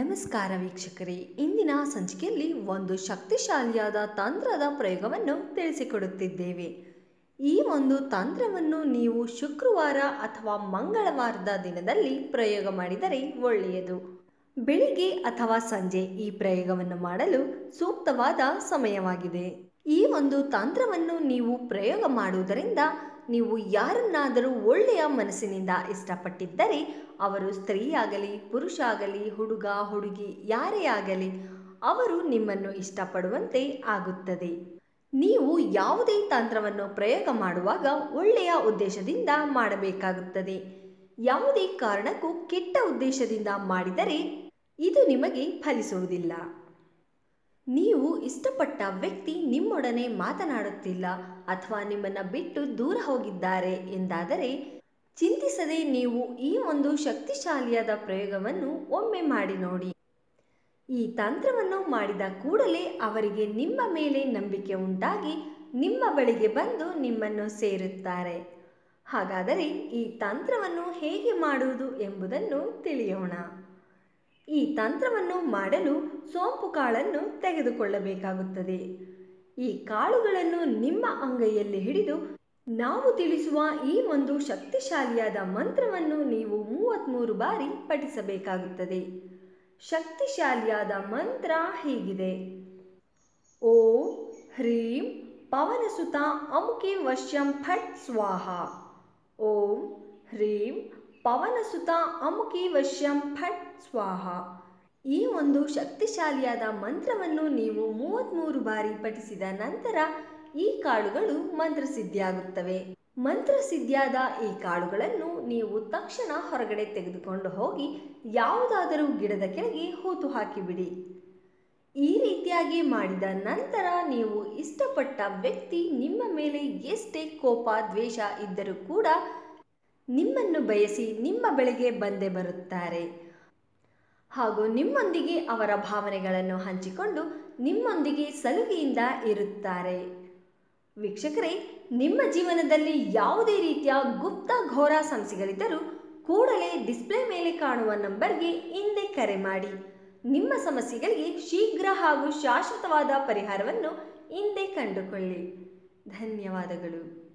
ನಮಸ್ಕಾರ ವೀಕ್ಷಕರೇ ಇಂದಿನ ಸಂಚಿಕೆಯಲ್ಲಿ ಒಂದು ಶಕ್ತಿಶಾಲಿಯಾದ ತಂತ್ರದ ಪ್ರಯೋಗವನ್ನು ತಿಳಿಸಿಕೊಡುತ್ತಿದ್ದೇವೆ ಈ ಒಂದು ತಂತ್ರವನ್ನು ನೀವು ಶುಕ್ರವಾರ ಅಥವಾ ಮಂಗಳವಾರದ ದಿನದಲ್ಲಿ ಪ್ರಯೋಗ ಮಾಡಿದರೆ ಒಳ್ಳೆಯದು ಬೆಳಿಗ್ಗೆ ಅಥವಾ ಸಂಜೆ ಈ ಪ್ರಯೋಗವನ್ನು ಮಾಡಲು ಸೂಕ್ತವಾದ ಸಮಯವಾಗಿದೆ ಈ ಒಂದು ತಂತ್ರವನ್ನು ನೀವು ಪ್ರಯೋಗ ಮಾಡುವುದರಿಂದ ನೀವು ಯಾರನ್ನಾದರೂ ಒಳ್ಳೆಯ ಮನಸ್ಸಿನಿಂದ ಇಷ್ಟಪಟ್ಟಿದ್ದರೆ ಅವರು ಸ್ತ್ರೀಯಾಗಲಿ ಪುರುಷ ಆಗಲಿ ಹುಡುಗ ಹುಡುಗಿ ಯಾರೇ ಆಗಲಿ ಅವರು ನಿಮ್ಮನ್ನು ಇಷ್ಟಪಡುವಂತೆ ಆಗುತ್ತದೆ ನೀವು ಯಾವುದೇ ತಂತ್ರವನ್ನು ಪ್ರಯೋಗ ಮಾಡುವಾಗ ಒಳ್ಳೆಯ ಉದ್ದೇಶದಿಂದ ಮಾಡಬೇಕಾಗುತ್ತದೆ ಯಾವುದೇ ಕಾರಣಕ್ಕೂ ಕೆಟ್ಟ ಉದ್ದೇಶದಿಂದ ಮಾಡಿದರೆ ಇದು ನಿಮಗೆ ಫಲಿಸುವುದಿಲ್ಲ ನೀವು ಇಷ್ಟಪಟ್ಟ ವ್ಯಕ್ತಿ ನಿಮ್ಮೊಡನೆ ಮಾತನಾಡುತ್ತಿಲ್ಲ ಅಥವಾ ನಿಮ್ಮನ್ನು ಬಿಟ್ಟು ದೂರ ಹೋಗಿದ್ದಾರೆ ಎಂದಾದರೆ ಚಿಂತಿಸದೆ ನೀವು ಈ ಒಂದು ಶಕ್ತಿಶಾಲಿಯಾದ ಪ್ರಯೋಗವನ್ನು ಒಮ್ಮೆ ಮಾಡಿ ನೋಡಿ ಈ ತಂತ್ರವನ್ನು ಮಾಡಿದ ಕೂಡಲೇ ಅವರಿಗೆ ನಿಮ್ಮ ಮೇಲೆ ನಂಬಿಕೆ ಉಂಟಾಗಿ ನಿಮ್ಮ ಬಳಿಗೆ ಬಂದು ನಿಮ್ಮನ್ನು ಸೇರುತ್ತಾರೆ ಹಾಗಾದರೆ ಈ ತಂತ್ರವನ್ನು ಹೇಗೆ ಮಾಡುವುದು ಎಂಬುದನ್ನು ತಿಳಿಯೋಣ ಈ ತಂತ್ರವನ್ನು ಮಾಡಲು ಸೋಂಪು ಕಾಳನ್ನು ತೆಗೆದುಕೊಳ್ಳಬೇಕಾಗುತ್ತದೆ ಈ ಕಾಳುಗಳನ್ನು ನಿಮ್ಮ ಅಂಗೈಯಲ್ಲಿ ಹಿಡಿದು ನಾವು ತಿಳಿಸುವ ಈ ಒಂದು ಶಕ್ತಿಶಾಲಿಯಾದ ಮಂತ್ರವನ್ನು ನೀವು ಮೂವತ್ತ್ಮೂರು ಬಾರಿ ಪಠಿಸಬೇಕಾಗುತ್ತದೆ ಶಕ್ತಿಶಾಲಿಯಾದ ಮಂತ್ರ ಹೀಗಿದೆ ಓಂ ಹ್ರೀಂ ಪವನಸುತ ಅಮುಕೆ ವಶ್ಯಂ ಫಟ್ ಸ್ವಾಹ ಓಂ ಹ್ರೀಂ ಪವನಸುತ ಅಮುಕಿ ವಶ್ಯಂ ಫಟ್ ಸ್ವಾಹ ಈ ಒಂದು ಶಕ್ತಿಶಾಲಿಯಾದ ಮಂತ್ರವನ್ನು ನೀವು ಮೂವತ್ತ್ಮೂರು ಬಾರಿ ಪಠಿಸಿದ ನಂತರ ಈ ಕಾಳುಗಳು ಮಂತ್ರಸಿದ್ಧಿಯಾಗುತ್ತವೆ ಮಂತ್ರಸಿದ್ಧಿಯಾದ ಈ ಕಾಳುಗಳನ್ನು ನೀವು ತಕ್ಷಣ ಹೊರಗಡೆ ತೆಗೆದುಕೊಂಡು ಹೋಗಿ ಯಾವುದಾದರೂ ಗಿಡದ ಕೆಳಗೆ ಹೂತು ಹಾಕಿಬಿಡಿ ಈ ರೀತಿಯಾಗಿ ಮಾಡಿದ ನಂತರ ನೀವು ಇಷ್ಟಪಟ್ಟ ವ್ಯಕ್ತಿ ನಿಮ್ಮ ಮೇಲೆ ಎಷ್ಟೇ ಕೋಪ ದ್ವೇಷ ಇದ್ದರೂ ಕೂಡ ನಿಮ್ಮನ್ನು ಬಯಸಿ ನಿಮ್ಮ ಬಳಿಗೆ ಬಂದೇ ಬರುತ್ತಾರೆ ಹಾಗೂ ನಿಮ್ಮೊಂದಿಗೆ ಅವರ ಭಾವನೆಗಳನ್ನು ಹಂಚಿಕೊಂಡು ನಿಮ್ಮೊಂದಿಗೆ ಸಲುಗೆಯಿಂದ ಇರುತ್ತಾರೆ ವೀಕ್ಷಕರೇ ನಿಮ್ಮ ಜೀವನದಲ್ಲಿ ಯಾವುದೇ ರೀತಿಯ ಗುಪ್ತ ಘೋರ ಸಮಸ್ಯೆಗಳಿದ್ದರೂ ಕೂಡಲೇ ಡಿಸ್ಪ್ಲೇ ಮೇಲೆ ಕಾಣುವ ನಂಬರ್ಗೆ ಹಿಂದೆ ಕರೆ ಮಾಡಿ ನಿಮ್ಮ ಸಮಸ್ಯೆಗಳಿಗೆ ಶೀಘ್ರ ಹಾಗೂ ಶಾಶ್ವತವಾದ ಪರಿಹಾರವನ್ನು ಹಿಂದೆ ಕಂಡುಕೊಳ್ಳಿ ಧನ್ಯವಾದಗಳು